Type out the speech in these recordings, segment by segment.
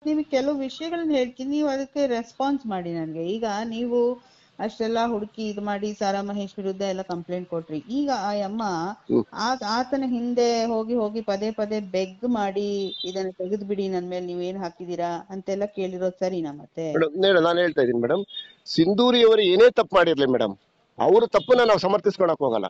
ನಿಮಗೆ ಕೆಲವು ವಿಷಯಗಳನ್ನ ಹೇಳ್ತೀನಿ ನೀವು ಅದಕ್ಕೆ ರೆಸ್ಪಾನ್ಸ್ ಮಾಡಿ ನನಗೆ ಈಗ ನೀವು ಅಷ್ಟೆಲ್ಲ ಹುಡುಕಿ ಇದು ಮಾಡಿ ಸಾರಾ ಮಹೇಶ್ ವಿರುದ್ಧ ಎಲ್ಲ ಕಂಪ್ಲೇಂಟ್ ಕೊಟ್ರಿ ಈಗ ಆ ಅಮ್ಮ ಆ ಆತನ ಹಿಂದೆ ಹೋಗಿ ಹೋಗಿ ಪದೇ ಪದೇ ಬೆಗ್ ಮಾಡಿ ಇದನ್ನ ತೆಗೆದು ಬಿಡಿ ನನ್ ಮೇಲೆ ನೀವ್ ಏನ್ ಹಾಕಿದೀರಾ ಅಂತೆಲ್ಲ ಕೇಳಿರೋದ್ ಸರಿನಾ ಮತ್ತೆ ಮೇಡಮ್ ನಾನು ಹೇಳ್ತಾ ಇದ್ದೀನಿ ಮೇಡಮ್ ಸಿಂಧೂರಿಯವರು ಏನೇ ತಪ್ಪು ಮಾಡಿರ್ಲಿ ಮೇಡಮ್ ಅವ್ರ ತಪ್ಪನ್ನ ನಾವು ಸಮರ್ಥಿಸ್ಕೊಳಕ್ ಹೋಗಲ್ಲ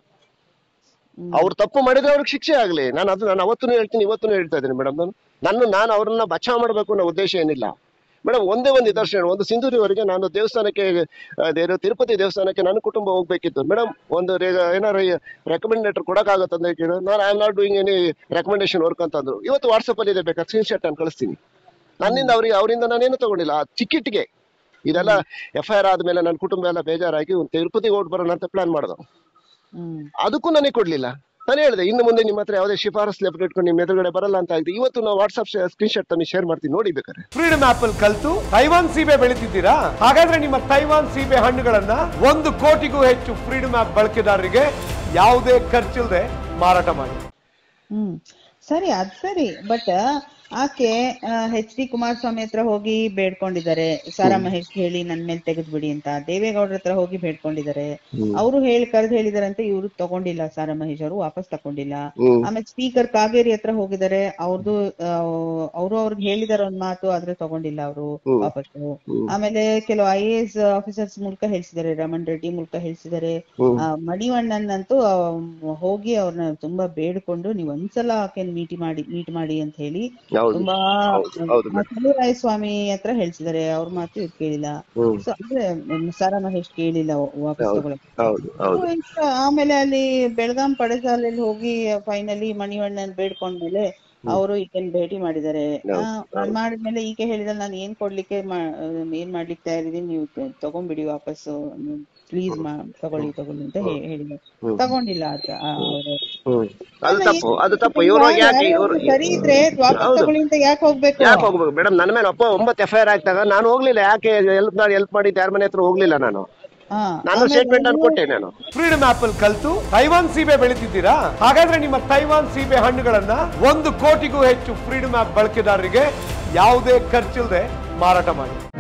ಹ್ಮ್. ಅವ್ರು ತಪ್ಪು ಮಾಡಿದ್ರೆ ಅವ್ರಿಗೆ ಶಿಕ್ಷೆ ಆಗ್ಲಿ ನಾನು ಅದು ನಾನು ಅವತ್ತೂ ಹೇಳ್ತೀನಿ ಇವತ್ತೂ ಹೇಳ್ತಾ ಇದ್ದೀನಿ ಮೇಡಮ್ ನಾನು ನನ್ನ ನಾನು ಅವ್ರನ್ನ ಬಚಾವ್ ಮಾಡಬೇಕು ಅನ್ನೋ ಉದ್ದೇಶ ಏನಿಲ್ಲ ಮೇಡಮ್ ಒಂದೇ ಒಂದು ನಿದರ್ಶನ ಒಂದು ಸಿಂಧೂರಿವರೆಗೆ ನಾನು ದೇವಸ್ಥಾನಕ್ಕೆ ಅದೇನೋ ತಿರುಪತಿ ದೇವಸ್ಥಾನಕ್ಕೆ ನನ್ನ ಕುಟುಂಬ ಹೋಗ್ಬೇಕಿತ್ತು ಮೇಡಮ್ ಒಂದು ರೇ- ಏನಾರ ರೆಕಮೆಂಡ್ ಲೆಟರ್ ಕೊಡಕ್ಕಾಗತ್ತಂದ್ರೆ ಕೇಳು ನಾನು I am not doing any recommendation work ಅಂತಂದ್ರು ಇವತ್ತು ವಾಟ್ಸಪ್ ಅಲ್ಲಿ ಇದೆ ಬೇಕಾದ್ರೆ ಸ್ಕ್ರೀನ್ ಶಾಟ್ ನಾನು ಕಳಿಸ್ತೀನಿ ನನ್ನಿಂದ ಅವ್ರಿಗೆ ಅವರಿಂದ ನಾನೇನು ತಗೊಂಡಿಲ್ಲ ಆ ಚಿಕ್ಕಿಟ್ಟಿಗೆ ಇದೆಲ್ಲ ಎಫ್ ಐ ಆರ್ ಆದ್ಮೇಲೆ ನನ್ನ ಕುಟುಂಬ ಎಲ್ಲ ಬೇಜಾರಾಗಿ ಒಂದು ತಿರುಪತಿಗೆ ಓಟ್ ಬರೋಣ ಅಂತ ಪ್ಲಾನ್ ಮಾಡೋದು ಹ್ಮ್ ಅದಕ್ಕೂ ನನಗೆ ಕೊಡ್ಲಿಲ್ಲ ನಾನು ಹೇಳಿದೆ ಇನ್ನು ಮುಂದೆ ನಿಮ್ಮ ಹತ್ರ ಯಾವುದೇ ಶಿಫಾರಸ್ ಲೆಫ್ಟ್ ಇಟ್ಕೊಂಡು ನಿಮ್ಮ ಎದುರುಗಡೆ ಬರಲ್ಲ ಅಂತ ಆಗಿದೆ ಇವತ್ತು ನಾವು ವಾಟ್ಸ್ಆಪ್ ಸ್ಕ್ರೀನ್ ಶಾಟ್ ತಮಗೆ ಶೇರ್ ಮಾಡ್ತೀನಿ ನೋಡಿ ಬೇಕಾರೆ ಫ್ರೀಡಮ್ ಆಪ್ ಅಲ್ಲಿ ಕಲ್ತು ತೈವಾನ್ ಸೀಬೆ ಬೆಳಿತಿದ್ದೀರಾ ಹಾಗಾದ್ರೆ ನಿಮ್ಮ ತೈವಾನ್ ಸೀಬೆ ಹಣ್ಣುಗಳನ್ನ ಒಂದು ಕೋಟಿಗೂ ಹೆಚ್ಚು ಫ್ರೀಡಮ್ ಆಪ್ ಬಳಕೆದಾರರಿಗೆ ಯಾವುದೇ ಖರ್ಚಿಲ್ಲದೆ ಮಾರಾಟ ಮಾಡಿ ಹ್ಮ್ ಸರಿ ಅದ್ ಸರಿ ಬಟ್ ಆಕೆ ಎಚ್ ಡಿ ಕುಮಾರಸ್ವಾಮಿ ಹತ್ರ ಹೋಗಿ ಬೇಡ್ಕೊಂಡಿದ್ದಾರೆ ಸಾರಾ ಮಹೇಶ್ ಹೇಳಿ ನನ್ ಮೇಲೆ ತೆಗೆದ್ಬಿಡಿ ಅಂತ ದೇವೇಗೌಡರ ಹತ್ರ ಹೋಗಿ ಬೇಡ್ಕೊಂಡಿದ್ದಾರೆ ಅವರು ಹೇಳಿ ಕರೆದು ಹೇಳಿದಾರಂತೆ ಇವ್ರು ತಗೊಂಡಿಲ್ಲ ಸಾರಾ ಮಹೇಶ್ ಅವರು ವಾಪಸ್ ತಗೊಂಡಿಲ್ಲ ಹ್ಮ್. ಆಮೇಲೆ ಸ್ಪೀಕರ್ ಕಾಗೇರಿ ಹತ್ರ ಹೋಗಿದ್ದಾರೆ ಅವ್ರದ್ದು ಅವರು ಅವ್ರಿಗೆ ಹೇಳಿದಾರೆ ಒಂದ್ ಮಾತು ಆದ್ರೆ ತಗೊಂಡಿಲ್ಲ ಅವರು ವಾಪಸ್ಸು ಆಮೇಲೆ ಕೆಲವು ಐ ಎ ಎಸ್ ಆಫೀಸರ್ಸ್ ಮೂಲಕ ಹೇಳ್ಸಿದ್ದಾರೆ ರಮಣ್ ರೆಡ್ಡಿ ಮೂಲಕ ಹೇಳ್ಸಿದ್ದಾರೆ ಆ, ಮಣಿವಣ್ಣನ್ ಅಂತೂ ಆ, ಹೋಗಿ ಅವ್ರನ್ನ ತುಂಬಾ ಬೇಡ್ಕೊಂಡು ನೀವ್ ಒಂದ್ಸಲ ಆಕೆನ್ ಮೀಟ್ ಮಾಡಿ ಮೀಟ್ ಮಾಡಿ ಅಂತ ಹೇಳಿ ಹೌದು ತುಂಬಾ ಹೌದು ಚಲುವರಾಯ ಸ್ವಾಮಿ ಹತ್ರ ಹೇಳ್ಸಿದ್ದಾರೆ ಅವ್ರ ಮಾತು ಇವ್ರು ಕೇಳಿಲ್ಲ ಹ್ಮ್. ಸೊ ಅಂದ್ರೆ ಮ್, ಸಾರಾ ಮಹೇಶ್ ಕೇಳಿಲ್ಲ ವಾಪಸ್ ತಗೊಳಕ್ ಹೌದು ಹೌದು So, ಈಗ ಆಮೇಲೆ ಅಲ್ಲಿ ಬೆಳಗಾಂ ಪಡಸಾಲೆಯಲ್ಲಿ ಹೋಗಿ ಫೈನಲಿ ಮಣಿವಣ್ಣನ್ ಬೇಡ್ಕೊಂಡ್ಮೇಲೆ ಅವರು ಈಕೆನ್ ಭೇಟಿ ಮಾಡಿದ್ದಾರೆ ಆ, ಮಾಡಿದ್ಮೇಲೆ ಈಕೆ ಹೇಳಿದ ನಾನು ಏನ್ ಕೊಡ್ಲಿಕ್ಕೆ ಮಾ- ಏನ್ ಮಾಡ್ಲಿಕ್ಕೆ ತಯಾರಿದೀನಿ ನೀವು ತ- ತಗೊಂಡ್ಬಿಡಿ ವಾಪಸ್ಸು ಪ್ಲೀಸ್ ಮಾ ತಗೊಳ್ಳಿ ತಗೊಳ್ಳಿ ಅಂತ ಹೇ- ಹೇಳಿದ್ರು ತಗೊಂಡಿಲ್ಲ ಆತ ಆ, ಅವ್ರು ಹ್ಮ್ ಅದು ತಪ್ಪು ಅದು ತಪ್ಪು ಇವರು ಯಾಕೆ ಇವರು ಸರಿ ಇದ್ರೆ ವಾಪಸ್ ತಗೊಳ್ಳಿ ಅಂತ ಯಾಕೆ ಹೋಗ್ಬೇಕು ಯಾಕೆ ಹೋಗ್ಬೇಕು ಮೇಡಮ್ ನನ್ನ ಮೇಲೆ ಒಪ್ಪ ಒಂಬತ್ತು ಎಫ್ ಐ ಆರ್ ಆಗ್ತಾಗ ನಾನು ಹೋಗ್ಲಿಲ್ಲ ಯಾಕೆ ಹೆಲ್ಪ್ ಮಾಡಿ ಹೆಲ್ಪ್ ಮಾಡಿ ಯಾರ ಮನೆ ಹತ್ರ ಹೋಗ್ಲಿಲ್ಲ ನಾನು ಹಾ ನಾನು ಸ್ಟೇಟ್ಮೆಂಟ್ ಅನ್ನು ಕೊಟ್ಟೆ ನಾನು ಫ್ರೀಡಮ್ ಆಪ್ ಅಲ್ಲಿ ಕಲ್ತು ತೈವಾನ್ ಸೀಬೆ ಬೆಳಿತಿದ್ದೀರಾ ಹಾಗಾದ್ರೆ ನಿಮ್ಮ ತೈವಾನ್ ಸೀಬೆ ಹಣ್ಣುಗಳನ್ನ ಒಂದು ಕೋಟಿಗೂ ಹೆಚ್ಚು ಫ್ರೀಡಮ್ ಆಪ್ ಬಳಕೆದಾರರಿಗೆ ಯಾವುದೇ ಖರ್ಚಿಲ್ಲದೆ ಮಾರಾಟ ಮಾಡಿ